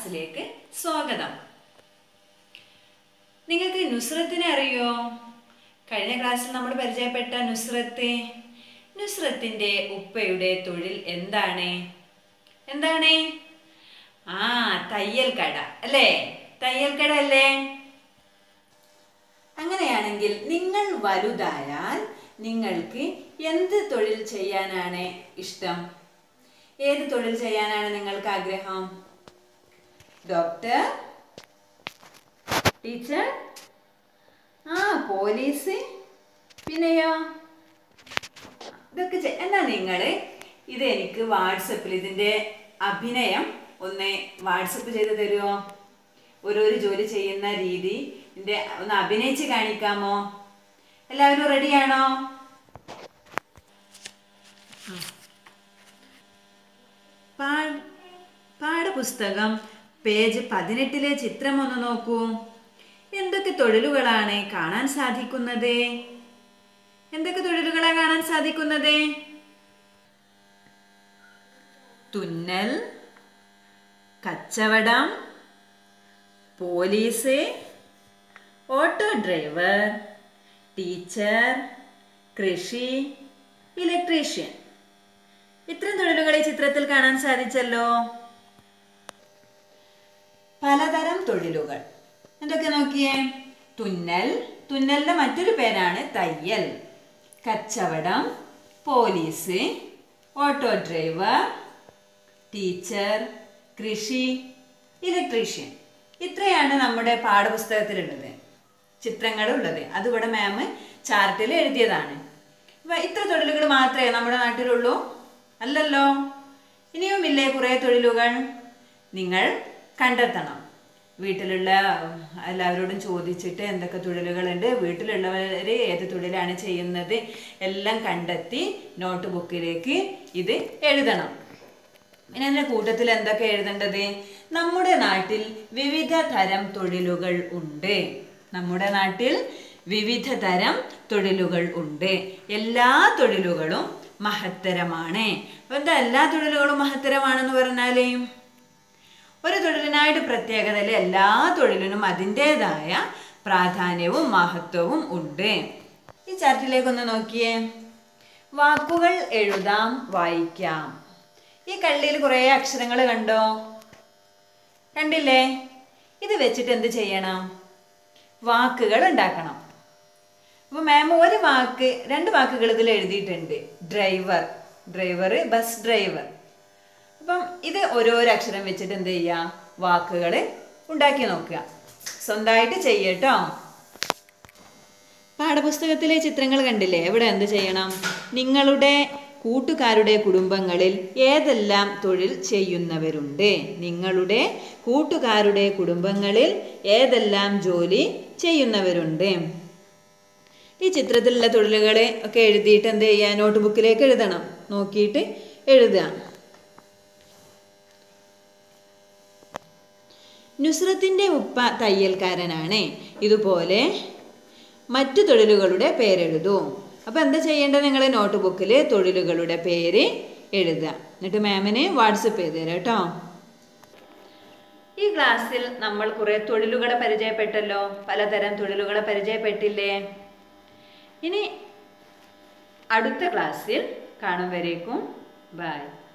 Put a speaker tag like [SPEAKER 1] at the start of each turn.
[SPEAKER 1] ക്ലാസ്സിലേക്ക് സ്വാഗതം നിങ്ങൾക്ക് നുസ്രത്തിനെ അറിയോ കഴിഞ്ഞ ക്ലാസ്സിൽ നമ്മൾ പരിചയപ്പെട്ട നുസ്രത്ത് നുസ്രത്തിന്റെ ഉപ്പയുടെ തൊഴിൽ എന്താണ് എന്താണ് ആ തയ്യൽ കട അല്ലേ തയ്യൽ കട അല്ലേ അങ്ങനെയാണെങ്കിൽ നിങ്ങൾ വലുതായാൽ നിങ്ങൾക്ക് എന്ത് തൊഴിൽ ചെയ്യാനാണ് ഇഷ്ടം ഏത് തൊഴിൽ ചെയ്യാനാണ് നിങ്ങൾക്ക് ആഗ്രഹം ഡോക്ടർ ടീച്ചർ ആ പോലീസ് പിന്നെയോ ഇതൊക്കെ ചെ- എന്നാ നിങ്ങൾ ഇത് എനിക്ക് വാട്സപ്പിൽ ഇതിൻ്റെ അഭിനയം ഒന്ന് വാട്സപ്പ് ചെയ്ത് തരുമോ ഓരോരു ജോലി ചെയ്യുന്ന രീതി ഇതിൻ്റെ ഒന്ന് അഭിനയിച്ച് കാണിക്കാമോ എല്ലാവരും റെഡിയാണോ പാ- പാഠപുസ്തകം പേജ് പതിനെട്ടിലെ ചിത്രം ഒന്ന് നോക്കൂ എന്തൊക്കെ തൊഴിലുകളാണ് കാണാൻ സാധിക്കുന്നത് എന്തൊക്കെ തൊഴിലുകളാണ് കാണാൻ സാധിക്കുന്നത് തുന്നൽ കച്ചവടം പോലീസ് ഓട്ടോ ഡ്രൈവർ ടീച്ചർ കൃഷി ഇലക്ട്രീഷ്യൻ ഇത്രയും തൊഴിലുകൾ ഈ ചിത്രത്തിൽ കാണാൻ സാധിച്ചല്ലോ പലതരം തൊഴിലുകൾ എന്തൊക്കെ നോക്കിയേ തുന്നൽ തുന്നലിന്റെ മറ്റൊരു പേരാണ് തയ്യൽ കച്ചവടം പോലീസ് ഓട്ടോ ഡ്രൈവർ ടീച്ചർ കൃഷി ഇലക്ട്രീഷ്യൻ ഇത്രയാണ് നമ്മുടെ പാഠപുസ്തകത്തിലുള്ളത് ചിത്രങ്ങളുള്ളത് അതിവിടെ മാം ചാർട്ടിൽ എഴുതിയതാണ് അപ്പൊ ഇത്ര തൊഴിലുകൾ മാത്രമേ നമ്മുടെ നാട്ടിലുള്ളൂ അല്ലല്ലോ ഇനിയുമില്ലേ കുറേ തൊഴിലുകൾ നിങ്ങൾ കണ്ടെത്തണം വീട്ടിലുള്ള എല്ലാവരോടും ചോദിച്ചിട്ട് എന്തൊക്കെ തൊഴിലുകളുണ്ട് വീട്ടിലുള്ളവർ ഏത് തൊഴിലാണ് ചെയ്യുന്നത് എല്ലാം കണ്ടെത്തി നോട്ട് ബുക്കിലേക്ക് ഇത് എഴുതണം പിന്നെ അതിൻ്റെ കൂട്ടത്തിൽ എന്തൊക്കെ എഴുതേണ്ടത് നമ്മുടെ നാട്ടിൽ വിവിധ തരം തൊഴിലുകൾ ഉണ്ട് നമ്മുടെ നാട്ടിൽ വിവിധ തരം തൊഴിലുകൾ ഉണ്ട് എല്ലാ തൊഴിലുകളും മഹത്തരമാണ് അപ്പൊ എന്താ എല്ലാ തൊഴിലുകളും മഹത്തരമാണെന്ന് പറഞ്ഞാലേ ഒരു തൊഴിലിനായിട്ട് പ്രത്യേകതയിൽ എല്ലാ തൊഴിലിനും അതിൻ്റെതായ പ്രാധാന്യവും മഹത്വവും ഉണ്ട് ഈ ചാർട്ടിലേക്കൊന്ന് നോക്കിയേ വാക്കുകൾ എഴുതാം വായിക്കാം ഈ കള്ളിയിൽ കുറേ അക്ഷരങ്ങൾ കണ്ടോ കണ്ടില്ലേ ഇത് വെച്ചിട്ട് എന്ത് ചെയ്യണം വാക്കുകൾ ഉണ്ടാക്കണം അപ്പോൾ മാം ഒരു വാക്ക് രണ്ട് വാക്കുകൾ ഇതിൽ എഴുതിയിട്ടുണ്ട് ഡ്രൈവർ ഡ്രൈവർ ബസ് ഡ്രൈവർ അപ്പം ഇത് ഓരോരോ അക്ഷരം വെച്ചിട്ട് എന്ത് ചെയ്യുക വാക്കുകൾ ഉണ്ടാക്കി നോക്കുക സ്വന്തമായിട്ട് ചെയ്യട്ടോ പാഠപുസ്തകത്തിലെ ചിത്രങ്ങൾ കണ്ടില്ലേ എവിടെ എന്ത് ചെയ്യണം നിങ്ങളുടെ കൂട്ടുകാരുടെ കുടുംബങ്ങളിൽ ഏതെല്ലാം തൊഴിൽ ചെയ്യുന്നവരുണ്ട് നിങ്ങളുടെ കൂട്ടുകാരുടെ കുടുംബങ്ങളിൽ ഏതെല്ലാം ജോലി ചെയ്യുന്നവരുണ്ട് ഈ ചിത്രത്തിലുള്ള തൊഴിലുകൾ ഒക്കെ എഴുതിയിട്ട് എന്ത് ചെയ്യുക നോട്ട് ബുക്കിലേക്ക് എഴുതണം നോക്കിയിട്ട് എഴുതുക നുസ്രത്തിൻ്റെ ഉപ്പ തയ്യൽക്കാരനാണ് ഇതുപോലെ മറ്റു തൊഴിലുകളുടെ പേരെഴുതൂ അപ്പോൾ എന്താ ചെയ്യേണ്ടത് നിങ്ങൾ നോട്ട് ബുക്കിൽ തൊഴിലുകളുടെ പേര് എഴുതുക എന്നിട്ട് മാമിന് വാട്സപ്പ് ചെയ്ത് തരാം കേട്ടോ ഈ ക്ലാസ്സിൽ നമ്മൾ കുറേ തൊഴിലുകളെ പരിചയപ്പെട്ടല്ലോ പലതരം തൊഴിലുകളെ പരിചയപ്പെട്ടില്ലേ ഇനി അടുത്ത ക്ലാസ്സിൽ കാണും വരേക്കും ബൈ